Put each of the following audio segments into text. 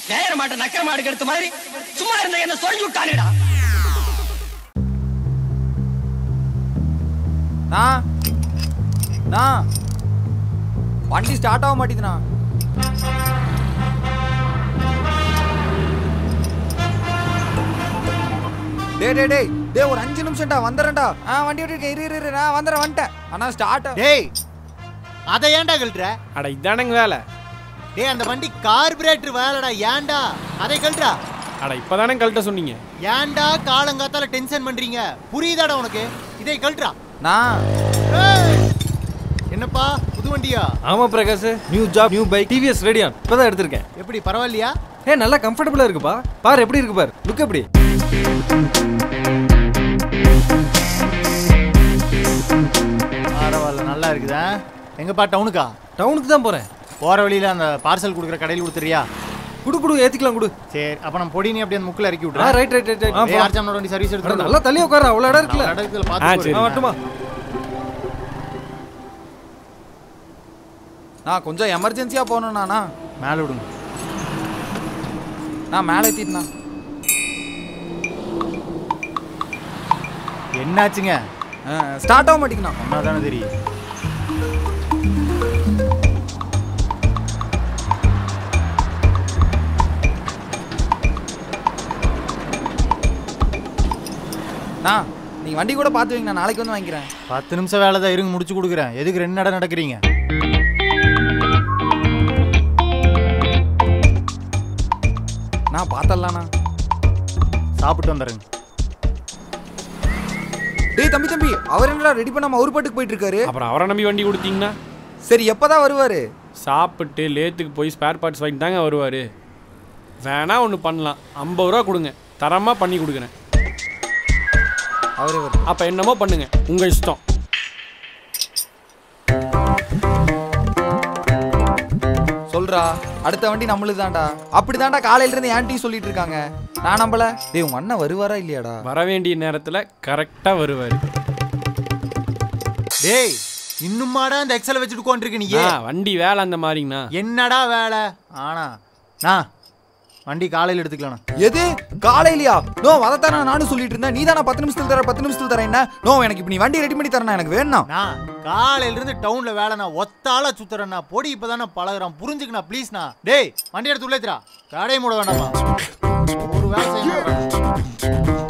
நேர மாட்ட நக்கர மாடு எடுத்த மாதிரி சும்மா இருந்த என்ன சொல்லி விட்டானுடா நான் நான் வண்டி ஸ்டார்ட் ஆக மாட்டேங்குதுண்ணா டேய் டேய் டேய் டேய் ஒரு அஞ்சு நிமிஷம்டா வந்துடுறேன்டா ஆ வண்டி ஓட்டிருக்கேன் இரு இரு இரு நான் வந்துடுறேன் வந்துட்டேன் ஆனா ஸ்டார்ட் டேய் அதை ஏன்டா கழட்டுற அட இதானங்க வேலை டேய் அந்த வண்டி கார்பரேட்டர் வேலைடா ஏன்டா அதை கழட்டுறா அட இப்பதானே கழட்ட சொன்னீங்க ஏன்டா காலங்காத்தால டென்ஷன் பண்றீங்க புரியுதாடா உனக்கு இதை கழட்டுறா நான் ஏய்! என்னப்பா புது வண்டியா ஆமா Prakash new job new bike TVS Radeon இப்பதான் எடுத்திருக்கேன் எப்படி பரவாயில்லையா ஏ நல்லா கம்ஃபர்டபுளா இருக்குப்பா பாரு எப்படி இருக்கு பாரு லுக் எப்படி பரவாயில்ல நல்லா இருக்குதா எங்கப்பா டவுனுக்கா டவுனுக்கு தான் போறேன் போற வழியில அந்த பார்சல் கொடுக்குற கடையில் கொடுத்துறியா குடு குடு ஏத்திக்கலாம் குடு சரி அப்ப நம்ம பொடி நீ அப்படியே அந்த முக்கில் இறக்கி ஆ விட்றேன் ரைட் ரைட் ரைட் ரைட் ஏய் ஆர்ச்சாமனோட வண்டி சர்வீஸ் அட, எடுத்து நல்லா தள்ளி உட்கார அவ்வளவு இடம் இருக்குல்ல இடத்துல ஆ, பார்த்து சரி. ஆ, வரட்டுமா நான் கொஞ்சம் எமர்ஜென்சியா போகணும்ண்ணா மேலே விடுங்க நான் மேலே ஏத்திட்டேண்ணா என்னாச்சுங்க ஸ்டார்ட் ஆக மாட்டேங்குண்ணா ஒன்னா தானே தெரியும் நான் நீங்க வண்டி கூட பார்த்து வைங்க நான் நாளைக்கு வந்து வாங்கிக்கிறேன் பத்து நிமிஷம் வேலை தான் இருங்க முடிச்சு கொடுக்குறேன் எதுக்கு ரெண்டு நட நடக்கிறீங்க நான் பார்த்தலாண்ணா சாப்பிட்டு வந்துடுங்க டேய் தம்பி தம்பி அவர் என்னடா ரெடி பண்ணாம அவர் பாட்டுக்கு போயிட்டு இருக்காரு அப்புறம் அவரை நம்பி வண்டி கொடுத்தீங்கன்னா சரி எப்பதான் வருவாரு சாப்பிட்டு லேத்துக்கு போய் ஸ்பேர் பார்ட்ஸ் வாங்கிட்டு தாங்க வருவார் வேணா ஒன்று பண்ணலாம் ஐம்பது ரூபா கொடுங்க தரமாக பண்ணி கொடுக்குறேன் அவரே வரும் அப்போ என்னமோ பண்ணுங்க உங்கள் இஷ்டம் சொல்றா அடுத்த வண்டி நம்மளுக்கு தான்டா அப்படிதான்டா காலையில இருந்து ஆன்ட்டி சொல்லிட்டு இருக்காங்க நான் நம்பல டேய் உங்க அண்ணன் வருவாரா இல்லையாடா வர வேண்டிய நேரத்தில் கரெக்டாக வருவார் டேய் இன்னுமாடா இந்த எக்ஸலை வச்சுட்டு உட்காந்துருக்கு நீ வண்டி வேலை அந்த மாதிரிங்கண்ணா என்னடா வேலை ஆனா நான் வண்டி காலையில் எடுத்துக்கலாம் எது காலையிலயா நோ அதைத்தான் நான் நானும் சொல்லிட்டு இருந்தேன் நீ தானே பத்து நிமிஷத்துல தர பத்து நிமிஷத்துல தரேன் என்ன நோ எனக்கு இப்ப நீ வண்டி ரெடி பண்ணி தரேன் எனக்கு வேணும் நான் காலையில இருந்து டவுன்ல வேலை நான் ஒத்தால சுத்துறேன்னா பொடி இப்பதானே பழகுறான் புரிஞ்சுக்கண்ணா ப்ளீஸ்ண்ணா டேய் வண்டி எடுத்து உள்ளேத்துறா கடையை மூட வேண்டாமா ஒரு வேலை செய்ய மாட்டேன்.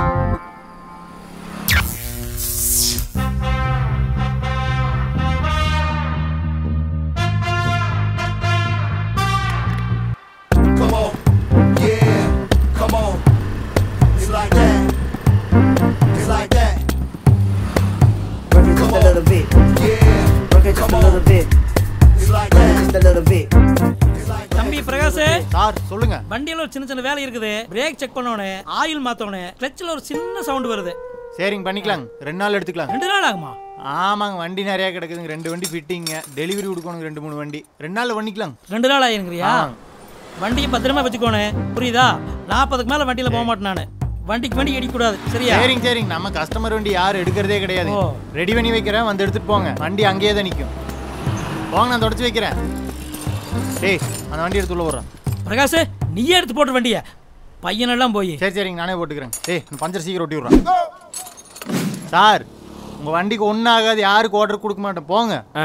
Come on, yeah, come on. It's like that. It's like that. Work it just a little bit. Yeah, Work it just a little bit. it's like that. Just a little bit. தம்பி Prakash sir சொல்லுங்க வண்டியில ஒரு சின்ன சின்ன வேலை இருக்குது break check பண்ணணும் oil மாத்தணும் கிளட்ச்ல ஒரு சின்ன சவுண்ட் வருது சரிங்க பண்ணிக்கலாம் ரெண்டு நாள் எடுத்துக்கலாம் ரெண்டு நாள் ஆகுமா ஆமாங்க வண்டி நிறைய கிடக்குதுங்க ரெண்டு வண்டி ஃபிட்டிங்க டெலிவரி கொடுக்கணும் ரெண்டு மூணு வண்டி ரெண்டு நாள்ல பண்ணிக்கலாம் ரெண்டு நாள் ஆயிருங்கிறியா ஆ. வண்டியை பத்திரமா வச்சுக்கோணும் புரியுதா நாற்பதுக்கு மேல வண்டியில போக மாட்டேன் நானு வண்டிக்கு வண்டி அடிக்க கூடாது சரியா சரிங்க சரிங்க நம்ம கஸ்டமர் வண்டி யாரும் எடுக்கிறதே கிடையாது ஓ. ரெடி பண்ணி வைக்கிறேன் வந்து எடுத்துட்டு போங்க வண்டி அங்கேயே தான் நிற்கும் போங்க நான் தொடச்சி வைக்கிறேன் டேய் அந்த வண்டி எடுத்து உள்ள போடுறேன் பிரகாஷ் நீயே எடுத்து போட்டு வண்டிய பையனெல்லாம் போய் சரி சரிங்க நானே போட்டுக்கிறேன் டேய் இந்த பஞ்சர் சீக்கிரம் ஒட்டி விட்றேன் சார் உங்க வண்டிக்கு ஒன்றும் ஆகாது யாருக்கு ஆர்டர் கொடுக்க மாட்டேன் போங்க ஆ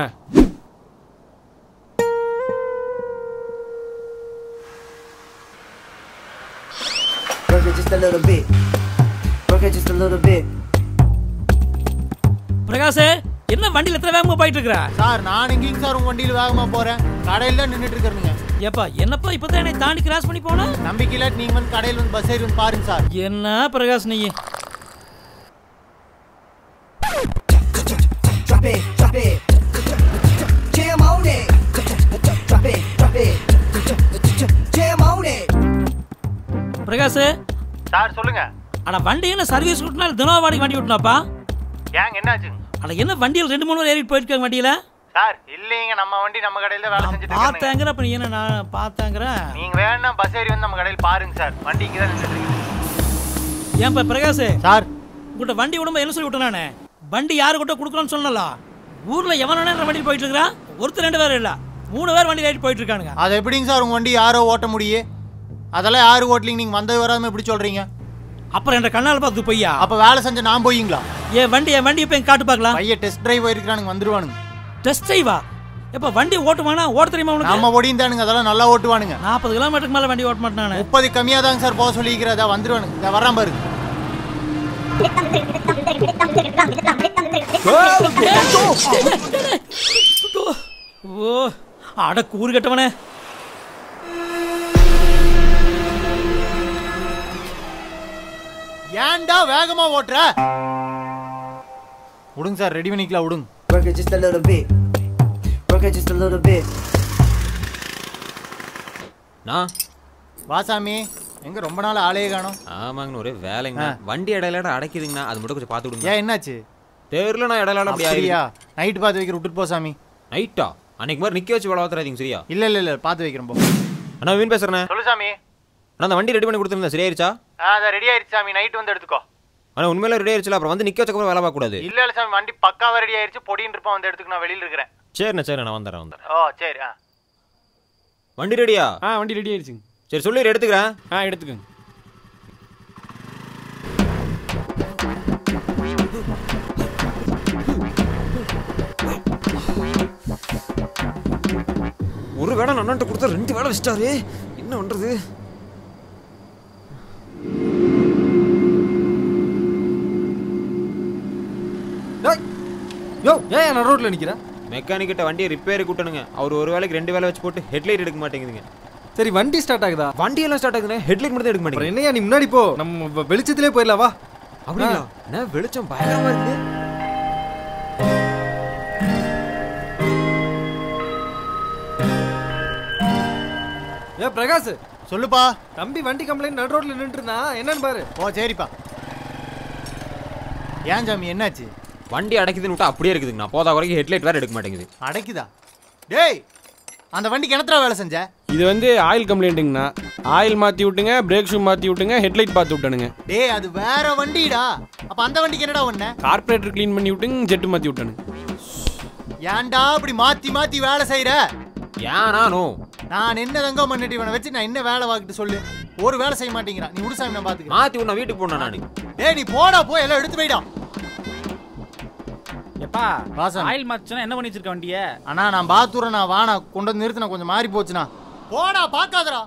Work it just a little bit. Work it just a little bit. Prakash என்ன வண்டியில எத்தனை வேகமா போயிட்டு இருக்கிற சார் நான் எங்கேயும் சார் உங்க வண்டியில் வேகமாக போகிறேன் கடையில் தான் நின்றுட்டு இருக்கிறேங்க ஏப்பா என்னப்பா இப்பதான் என்னை தாண்டி கிராஸ் பண்ணி போன நம்பிக்கையில் நீங்கள் வந்து கடையில் வந்து பஸ் ஏறி வந்து பாருங்க சார் என்ன பிரகாஷ் நீ Drop it, drop it. Jam on it. Drop it, drop it. Jam on it. Prakash sir சொல்லுங்க அட வண்டி என்ன சர்வீஸ் விட்டுனா தினம் வாடகை வண்டி விட்டுனாப்பா ஏங்க என்னாச்சுங்க அட என்ன வண்டியில் ரெண்டு மூணு பேர் ஏறிட்டு போயிருக்காங்க வண்டியில சார் இல்லைங்க நம்ம வண்டி நம்ம கடையில் தான் வேலை நான் செஞ்சுட்டு இருக்காங்க பார்த்தாங்கிற அப்ப நீ என்ன நான் பார்த்தாங்கிறேன் நீங்க வேணா பஸ் ஏறி வந்து நம்ம கடையில் பாருங்க சார் வண்டி இங்கே தான் நின்றுட்டு இருக்குது ஏன்பா பிரகாஷ் சார் உங்கள்கிட்ட வண்டி விடும்போது என்ன சொல்லி விட்டேன் நானு வண்டி யாரு கிட்ட கொடுக்கணும்னு சொன்னலாம் ஊர்ல எவன் வேணா வண்டியில் போயிட்டு இருக்கிறான் ஒருத்தர் ரெண்டு பேர் இல்ல மூணு பேர் வண்டி ஏறிட்டு போயிட்டு இருக்கானுங்க அது எப்படிங்க சார் உங்க வண்டி யாரோ ஓட்ட முடியும் அதெல்லாம் யாரு ஓட்டலிங்க நீங்க வந்தது வராம இப்படி சொல்றீங்க அப்புறம் என்ற கண்ணால் பார்த்து பொய்யா அப்ப வேலை செஞ்ச நான் போயீங்களா என் வண்டி என் வண்டி இப்போ காட்டு பார்க்கலாம் பையன் டெஸ்ட் டிரைவ் இருக்கிறானுங்க வந்துருவானுங்க டெஸ்ட் டிரைவா எப்ப வண்டி ஓட்டுவானா ஓட்ட தெரியுமா உனக்கு நம்ம ஓடியும் தானுங்க அதெல்லாம் நல்லா ஓட்டுவானுங்க நாற்பது கிலோமீட்டருக்கு மேல வண்டி ஓட்ட மாட்டேன் நானு முப்பது கம்மியா தாங்க சார் போக சொல்லிக்கிறதா வந்துருவானுங்க இதை வராம பாருங்க ஓ அட கூறு கட்டவனே ஏன்டா வேகமா ஓட்டுற விடுங்க சார் ரெடி பண்ணிக்கலாம் விடுங்க Work it just a little bit. Work it just a little bit. நான் வாசாமி எங்க ரொம்ப நாள் ஆளே காணோம் ஆமாங்கண்ணா ஒரே வேலைங்கண்ணா வண்டி இடையில அடைக்குதுங்கண்ணா அது மட்டும் கொஞ்சம் பார்த்து விடுங்க ஏன் என்னாச்சு தெரியல நான் இடையில அப்படி அப்படியா ஆயிடுச்சு நைட் பார்த்து வைக்கிற விட்டுட்டு போ சாமி நைட்டா அன்னைக்கு மாதிரி நிக்க வச்சு வளர்த்துறாதீங்க சரியா இல்ல இல்ல இல்ல பார்த்து வைக்கிறேன் போ அண்ணா வீண் பேசுறேன் சொல்லு சாமி அண்ணா அந்த வண்டி ரெடி பண்ணி கொடுத்துருந்தேன் சரியாயிருச்சா ஆ அதை ரெடி ஆயிருச்சு சாமி நைட் வந்து எடுத்துக்கோ அண்ணா உண்மையில ரெடி ஆயிருச்சுல அப்புறம் வந்து நிக்க வச்சக்கப்புறம் வேலை பார்க்க கூடாது இல்ல இல்ல சாமி வண்டி பக்காவா ரெடி ஆயிருச்சு பொடின்னு இருப்பான் வந்து எடுத்துக்க நான் வெளியில இருக்கிறேன் சரிண்ணா சரிண்ணா நான் வந்துடுறேன் வந்துடுறேன் ஓ சரி ஆ வண்டி ரெடியா ஆ வண்டி ரெடி ஆயிடுச்சுங்க சரி சொல்லி எடுத்துக்கிறேன் ஆ எடுத்துக்கோங்க ஒரு வேலை அண்ணன்ட்ட கொடுத்தா ரெண்டு வேலை வச்சிட்டாரு என்ன பண்றது டேய் யோ ஏன் நான் ரோட்ல நிக்கிறேன் மெக்கானிக் கிட்ட வண்டியை ரிப்பேர் கூட்டணுங்க அவர் ஒரு வேலைக்கு ரெண்டு வேலை வச்சு போட்டு ஹெட்லைட் எடுக்க மாட்டேங்குதுங்க சரி வண்டி ஸ்டார்ட் ஆகுதா வண்டி எல்லாம் ஸ்டார்ட் ஆகுதுங்க ஹெட்லைட் மட்டும் தான் எடுக்க அப்புறம் மாட்டேங்குது என்னையா நீ முன்னாடி போ நம்ம வெ- வெளிச்சத்திலே போயிடலாம் வா அப்படிங்களா என்ன வெளிச்சம் பயங்கரமா இருக்குது ஏ பிரகாஷ் சொல்லுப்பா தம்பி வண்டி கம்ப்ளைண்ட் நடு ரோட்ல நின்று இருந்தான் என்னன்னு பாரு ஓ சரிப்பா ஏன் சாமி என்னாச்சு வண்டி அடைக்குதுன்னு விட்டா அப்படியே இருக்குதுங்கண்ணா போதா வரைக்கும் ஹெட்லைட் வேற எடுக்க மாட்டேங்குது அடைக்குதா டேய் அந்த வண்டி கிணத்துல வேலை செஞ்ச இது வந்து ஆயில் கம்ப்ளைண்ட்டுங்கண்ணா ஆயில் மாற்றி விட்டுங்க பிரேக் ஷூ மாற்றி விட்டுங்க ஹெட்லைட் பார்த்து விட்டனுங்க டேய் அது வேற வண்டிடா அப்ப அந்த வண்டிக்கு என்னடா பண்ண கார்பரேட்டர் க்ளீன் பண்ணி விட்டுங்க ஜெட்டு மாற்றி விட்டனுங்க ஏன்டா இப்படி மாத்தி மாத்தி வேலை செய்யற ஏன் நானும் நான் என்ன தங்க பண்ணிட்டு இவனை வச்சு நான் என்ன வேலை வாக்கிட்டு சொல்லு ஒரு வேலை செய்ய மாட்டேங்கிறான் நீ உடுசாமி நான் பாத்துக்கிறேன் மாத்தி விட்டு நான் வீட்டுக்கு போனேன் நானு டேய் நீ போடா போய் எல்லாம் எடுத்து போயிடா எப்பா வாசன். ஆயில் மாத்துனா என்ன பண்ணி வச்சிருக்க வண்டிய அண்ணா நான் பாத்துறேன் நான் வாணா கொண்டு வந்து நிறுத்தின கொஞ்சம் மாறி போச்சுண்ணா போடா பாக்காதடா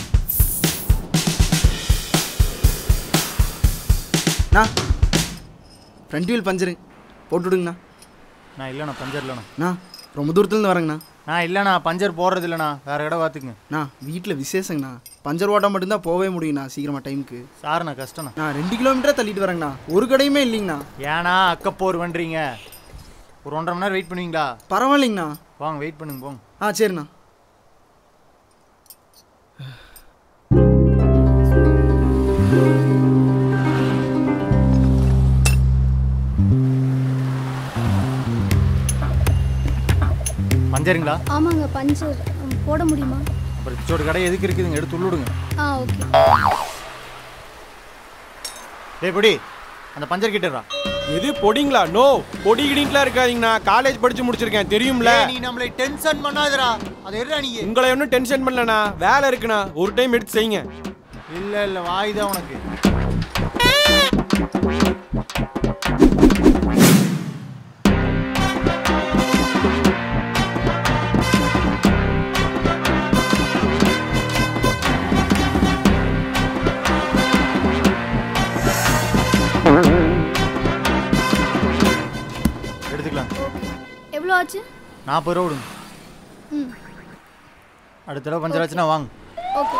அண்ணா ஃப்ரண்ட் வீல் பஞ்சரு போட்டு விடுங்கண்ணா நான் இல்லைண்ணா பஞ்சர் இல்லைண்ணா அண்ணா ரொம்ப தூரத்துலேருந்து வரேங்கண்ணா நான் இல்லைண்ணா பஞ்சர் போடுறது இல்லைண்ணா வேற இடம் பார்த்துக்குங்க அண்ணா வீட்டில் விசேஷங்கண்ணா பஞ்சர் ஓட்ட மட்டும்தான் போகவே முடியுங்கண்ணா சீக்கிரமாக டைமுக்கு சாருண்ணா கஷ்டம்ண்ணா நான் ரெண்டு கிலோமீட்டரா தள்ளிட்டு வரேங்கண்ணா ஒரு கடையுமே இல்லைங்கண்ணா ஏன்னா அக்கப்போர் பண்றீங்க ஒரு ஒன்றரை மணி நேரம் வெயிட் பண்ணுவீங்களா பரவாயில்லைங்கண்ணா வாங்க வெயிட் பண்ணுங்க போங்க ஆ சரிண்ணா பஞ்சருங்களா ஆமாங்க பஞ்சர் ம், போட முடியுமா அப்புறம் பிச்சோட கடை எதுக்கு இருக்குதுங்க எடுத்து உள்ளுடுங்க ஆ ஓகே டேய் பொடி அந்த பஞ்சர் கிட்டறா எது பொடிங்களா நோ பொடி கிடின்லாம் இருக்காதீங்கண்ணா காலேஜ் படிச்சு முடிச்சிருக்கேன் தெரியும்ல நீ நம்மளை டென்ஷன் பண்ணாதடா அதை எடுறா நீ உங்களை ஒன்றும் டென்ஷன் பண்ணலண்ணா வேலை இருக்குண்ணா ஒரு டைம் எடுத்து செய்யுங்க இல்ல இல்ல வாய் தான் உனக்கு எடுத்துக்கலாம் எவ்வளோ ஆச்சு நாற்பது ரூபா விடுங்க ம் அடுத்த தடவை பஞ்சர் ஆச்சுன்னா வாங்க ஓகே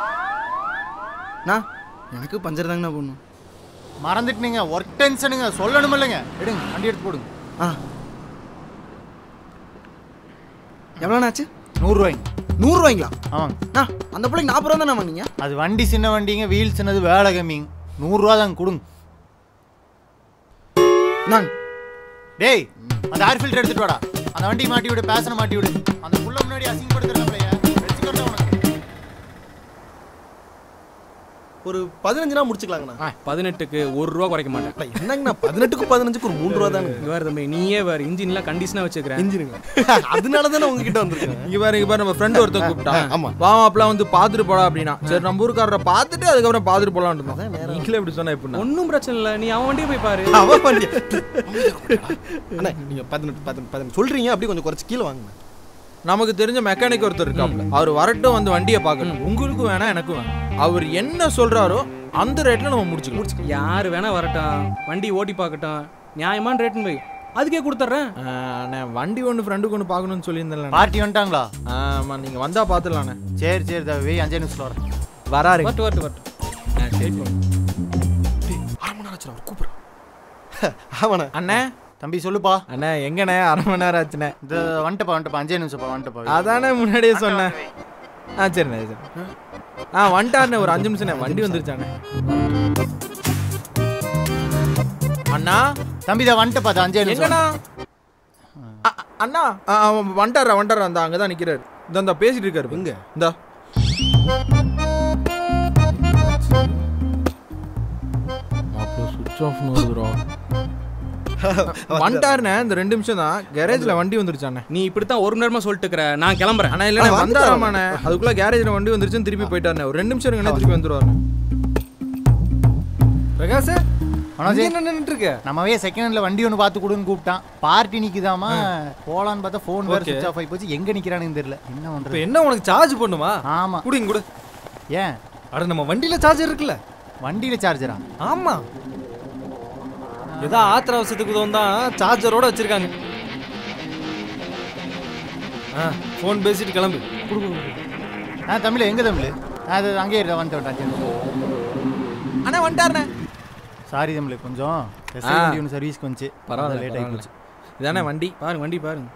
அண்ணா எனக்கு பஞ்சர் தாங்கண்ணா போடணும் மறந்துட்டுனீங்க ஒர்க் டென்ஷனுங்க சொல்லணும் இல்லைங்க எடுங்க வண்டி எடுத்து போடுங்க ஆ எவ்வளோண்ணா ஆச்சு நூறுரூவாய்ங்க நூறுரூவாய்ங்களா ஆமாங்க அண்ணா அந்த பிள்ளைக்கு நாற்பது ரூபா தானே வாங்கினீங்க அது வண்டி சின்ன வண்டிங்க வீல் சின்னது வேலை கம்மிங்க நூறுரூவா தாங்க கொடுங்க நாங்க டேய் அந்த ஏர் ஃபில்டர் எடுத்துட்டு வாடா அந்த வண்டி மாட்டி விடு பேசன மாட்டி விடு அந்த புள்ள முன்னாடி அசிங்கப்படுத்துறாப்லைய வச்சுக்கிறதா உனக்கு ஒரு பதினஞ்சுனா முடிச்சுக்கலாங்கண்ணா பதினெட்டுக்கு ஒரு ரூபா குறைக்க மாட்டேன் அண்ணா, என்னங்கண்ணா பதினெட்டுக்கு பதினஞ்சுக்கு ஒரு மூணு ரூபா தானே இங்க வேறு தம்பி நீயே வேறு இன்ஜின்லாம் கண்டிஷனாக வச்சுக்கிறேன் இன்ஜினுங்க அதனால தானே உங்ககிட்ட வந்திருக்கேன் இங்க பாரு இங்க பாரு நம்ம ஃப்ரெண்ட் ஒருத்தன் கூப்பிட்டான் ஆமா. வாமாப்லாம் வந்து பாத்துட்டு போடா அப்படின்னா சரி நம்ம ஊருக்காரரை பார்த்துட்டு அதுக்கப்புறம் பாத்துட்டு போலாம்னு இருந்தோம் நீங்களே இப்படி சொன்னா எப்படின்னா ஒன்றும் பிரச்சனை இல்லை நீ அவன் வண்டியை போய் பாரு அவன் வண்டி அண்ணா நீங்க பதினெட்டு பதினெட்டு பதினெட்டு சொல்றீங்க அப்படியே கொஞ்சம் குறைச்சு கீழே வாங்க நமக்கு தெரிஞ்ச மெக்கானிக் ஒருத்தர் இருக்காப்ல அவர் வரட்டும் வந்து வண்டியை பார்க்கணும் உங்களுக்கும் வேணாம் எனக்கும் வேணாம் அவர் என்ன சொல்றாரோ அந்த ரேட்ல நம்ம முடிச்சுக்கலாம் யார் வேணா வரட்டும் வண்டி ஓட்டி பார்க்கட்டும் நியாயமான ரேட்டுன்னு போய் அதுக்கே கொடுத்துட்றேன் அண்ணே வண்டி ஒன்று ஃப்ரெண்டுக்கு ஒன்று பார்க்கணும்னு சொல்லியிருந்தேன் பார்ட்டி வந்துட்டாங்களா ஆமா நீங்க வந்தா பார்த்துலாண்ணே சரி சரி தவி அஞ்சு நிமிஷத்தில் வரேன் வராரு வரட்டு வரட்டு வரட்டு ஆ, சரி போங்க. அரை மணி நேரம் ஆச்சு அவர் கூப்பிடுறேன் ஆமாண்ணா அண்ணே தம்பி சொல்லுப்பா அண்ணே எங்கண்ணே அரை மணி நேரம் ஆச்சுண்ணே இந்த வந்துட்டப்பா வந்துட்டப்பா அஞ்சே நிமிஷம்ப்பா வந்துட்டப்பா அதானே முன்னாடியே சொன்னேன் ஆ சரிண்ணே சரி ஆ வந்துட்டாருண்ணே ஒரு அஞ்சு நிமிஷம் வண்டி வந்துருச்சாண்ணே அண்ணா தம்பி தான் வந்துட்டப்பா அது அஞ்சே நிமிஷம் எங்கண்ணா அ- அ- அண்ணா ஆ, அவன் வந்துட்டாரா வந்துட்டாரா அந்த அங்கே தான் நிற்கிறாரு இந்த இந்த பேசிட்டு இருக்காரு எங்க? இந்த சுவிட்ச் ஆஃப் வந்துட்டாருண்ணே இந்த ரெண்டு நிமிஷம் தான் கேரேஜ்ல வண்டி வந்துருச்சாண்ணே நீ இப்படித்தான் ஒரு மணி நேரமா சொல்லிட்டு இருக்கிற நான் கிளம்புறேன் அண்ணா இல்ல வந்தாராமாண்ணே அதுக்குள்ள கேரேஜ்ல வண்டி வந்துருச்சுன்னு திருப்பி போயிட்டாருண்ணே ஒரு ரெண்டு நிமிஷம் இருங்கண்ணே திருப்பி வந்துருவாரு பிரகாஷ் மனோஜ் என்ன நின்றுட்டு இருக்க நம்மவே செகண்ட் ஹேண்ட்ல வண்டி ஒன்று பார்த்து கொடுன்னு கூப்பிட்டான் பார்ட்டி நிக்குதாமா போலான்னு பார்த்தா ஃபோன் வேற Okay. சுவிச் ஆஃப் ஆகி போச்சு எங்க நிக்கிறானுன்னு தெரியல என்ன இப்போ பண்றது என்ன உனக்கு சார்ஜ் பண்ணுமா ஆமா குடிங்க கொடு ஏன் அட நம்ம வண்டியில சார்ஜர் இருக்குல்ல வண்டியில சார்ஜரா ஆமா ஏதோ ஆத்திர அவசரத்துக்கு உதவும் தான் சார்ஜரோட வச்சிருக்காங்க ஆ ஃபோன் பேசிட்டு கிளம்பு ஆ தமிழ் எங்க தமிழ் அது அங்கேயே இருக்க வந்துட்டு வந்துட்டேன் அண்ணா வந்துட்டாருண்ணே சாரி தமிழ் கொஞ்சம் எஸ்ஐ ஆ. வண்டி ஒன்று சர்வீஸ்க்கு வந்துச்சு பரவாயில்ல லேட் ஆகி பரவாயில்ல. போச்சு இதானே வண்டி பாருங்க வண்டி பாருங்க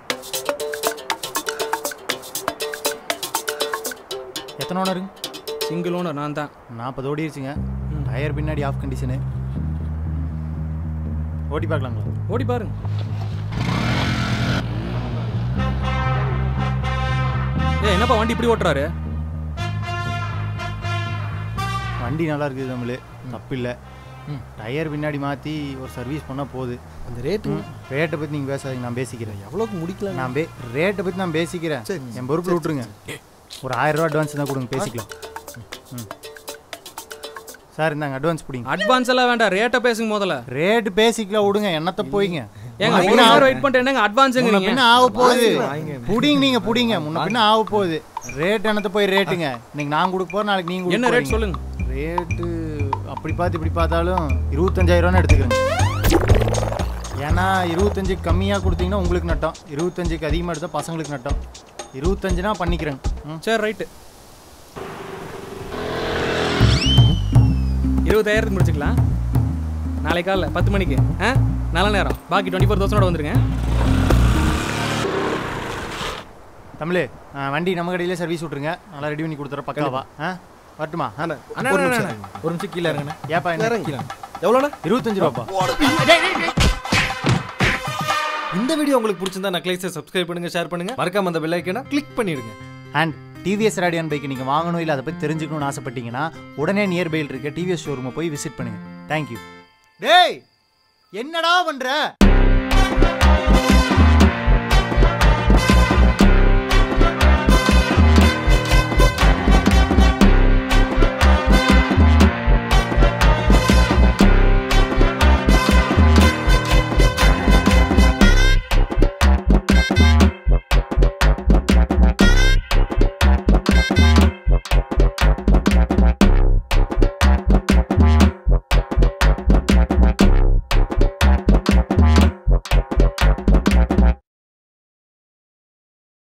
எத்தனை ஓனருங்க சிங்கிள் ஓனர் நான் தான் நாற்பது ஓடிடுச்சுங்க டயர் பின்னாடி ஆஃப் கண்டிஷனு ஓட்டி பார்க்கலாங்களா ஓடி பாருங்க ஏ என்னப்பா வண்டி இப்படி ஓட்டுறாரு வண்டி நல்லா இருக்குது தமிழ் தப்பு இல்லை டயர் பின்னாடி மாற்றி ஒரு சர்வீஸ் பண்ணால் போகுது அந்த ரேட்டு ரேட்டை பற்றி நீங்கள் பேசாதீங்க நான் பேசிக்கிறேன் எவ்வளோக்கு முடிக்கல நான் பே ரேட்டை பற்றி நான் பேசிக்கிறேன் என் பொறுப்பில் விட்ருங்க ஒரு ஆயிரம் ரூபா அட்வான்ஸ் தான் கொடுங்க பேசிக்கலாம் ம் சார் இந்தாங்க அட்வான்ஸ் பிடிங்க அட்வான்ஸ் எல்லாம் வேண்டாம் ரேட்டை பேசுங்க முதல்ல ரேட்டு பேசிக்கலாம் விடுங்க என்னத்த போய்ங்க ஏங்க முன்ன ஒரு பின்ன நேரம் வெயிட் பண்ணிட்டு என்னங்க அட்வான்ஸ் முன்ன பின்ன ஆக போகுது புடிங்க நீங்க புடிங்க முன்ன பின்ன ஆக போகுது ரேட் என்னத்த போய் ரேட்டுங்க இன்னைக்கு நான் கொடுக்க போறேன் நாளைக்கு நீங்க என்ன ரேட் சொல்லுங்க ரேட்டு அப்படி பார்த்து இப்படி பார்த்தாலும் இருபத்தஞ்சாயிரம் ரூபான்னு எடுத்துக்கிறேங்க ஏன்னா இருபத்தஞ்சு கம்மியாக கொடுத்தீங்கன்னா உங்களுக்கு நட்டம் இருபத்தஞ்சுக்கு அதிகமாக எடுத்தால் பசங்களுக்கு நட்டம் இருபத்தஞ்சுனா பண்ணிக்கிறேங்க ம் சரி ரைட்டு இருபதாயிரத்துக்கு முடிச்சுக்கலாம் நாளை காலைல பத்து மணிக்கு ஆ நல்ல நேரம் பாக்கி டுவெண்ட்டி ஃபோர் தௌசண்டோட வந்துருங்க தமிழ் ஆ, வண்டி நம்ம கடையிலே சர்வீஸ் விட்ருங்க நல்லா ரெடி பண்ணி கொடுத்துற பக்காவா ஆ வரட்டுமா அண்ணா, ஒரு அண்ணா, நிமிஷம் அண்ணா, ஒரு நிமிஷம் கீழே இருங்கண்ணே ஏப்பா என்ன இறங்கி. எவ்வளோண்ணா இருபத்தஞ்சு ரூபாப்பா இந்த வீடியோ உங்களுக்கு பிடிச்சிருந்தா நக்லைஸை சப்ஸ்கிரைப் பண்ணுங்க ஷேர் பண்ணுங்க மறக்காம அந்த பெல் ஐக்கனை கிளிக் பண்ணிடுங்க அண்ட் டிவிஎஸ் ரேடியான் பைக் நீங்கள் வாங்கணும் இல்லை அதை பற்றி தெரிஞ்சுக்கணும்னு ஆசைப்பட்டீங்கன்னா உடனே நியர்பையில் இருக்க டிவிஎஸ் ஷோரூமை போய் விசிட் பண்ணுங்க தேங்க்யூ டேய் என்னடா பண்ற